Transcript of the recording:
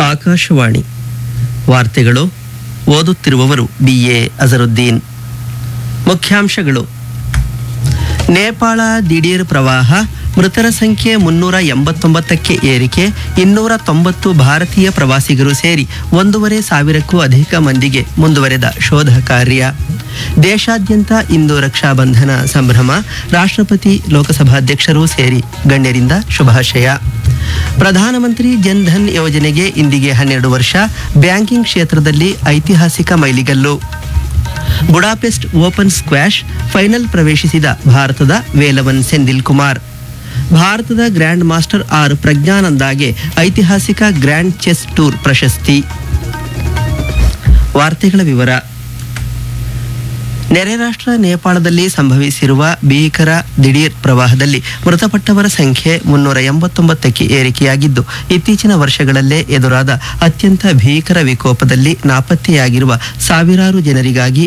ಆಕಾಶವಾಣಿ ವಾರ್ತೆಗಳು ಓದುತ್ತಿರುವವರು ಬಿಎ ಅಜರುದ್ದೀನ್ ಮುಖ್ಯಾಂಶಗಳು ನೇಪಾಳ ದಿಢೀರ್ ಪ್ರವಾಹ ಮೃತರ ಸಂಖ್ಯೆ ಮುನ್ನೂರ ಎಂಬತ್ತೊಂಬತ್ತಕ್ಕೆ ಏರಿಕೆ ಇನ್ನೂರ ತೊಂಬತ್ತು ಭಾರತೀಯ ಪ್ರವಾಸಿಗರು ಸೇರಿ ಒಂದೂವರೆ ಸಾವಿರಕ್ಕೂ ಅಧಿಕ ಮಂದಿಗೆ ಮುಂದುವರೆದ ಶೋಧ ಕಾರ್ಯ ದೇಶಾದ್ಯಂತ ಇಂದು ರಕ್ಷಾಬಂಧನ ಸಂಭ್ರಮ ರಾಷ್ಟ್ರಪತಿ ಲೋಕಸಭಾಧ್ಯಕ್ಷರೂ ಸೇರಿ ಗಣ್ಯರಿಂದ ಶುಭಾಶಯ ಪ್ರಧಾನಮಂತ್ರಿ ಜನ್ಧನ್ ಯೋಜನೆಗೆ ಇಂದಿಗೆ ಹನ್ನೆರಡು ವರ್ಷ ಬ್ಯಾಂಕಿಂಗ್ ಕ್ಷೇತ್ರದಲ್ಲಿ ಐತಿಹಾಸಿಕ ಮೈಲಿಗಲ್ಲು ಬುಡಾಪೆಸ್ಟ್ ಓಪನ್ ಸ್ಕ್ವಾಷ್ ಫೈನಲ್ ಪ್ರವೇಶಿಸಿದ ಭಾರತದ ವೇಲವನ್ ಸೆಂದಿಲ್ ಕುಮಾರ್ ಭಾರತದ ಗ್ರ್ಯಾಂಡ್ ಮಾಸ್ಟರ್ ಆರ್ ಪ್ರಜ್ಞಾನಂದಾಗೆ ಐತಿಹಾಸಿಕ ಗ್ರ್ಯಾಂಡ್ ಚೆಸ್ ಟೂರ್ ಪ್ರಶಸ್ತಿ ವಾರ್ತೆಗಳ ವಿವರ ನೆರೆ ರಾಷ್ಟ್ರ ನೇಪಾಳದಲ್ಲಿ ಸಂಭವಿಸಿರುವ ಭೀಕರ ದಿಢೀರ್ ಪ್ರವಾಹದಲ್ಲಿ ಮೃತಪಟ್ಟವರ ಸಂಖ್ಯೆ ಮುನ್ನೂರ ಎಂಬತ್ತೊಂಬತ್ತಕ್ಕೆ ಏರಿಕೆಯಾಗಿದ್ದು ಇತ್ತೀಚಿನ ವರ್ಷಗಳಲ್ಲೇ ಎದುರಾದ ಅತ್ಯಂತ ಭೀಕರ ವಿಕೋಪದಲ್ಲಿ ನಾಪತ್ತೆಯಾಗಿರುವ ಸಾವಿರಾರು ಜನರಿಗಾಗಿ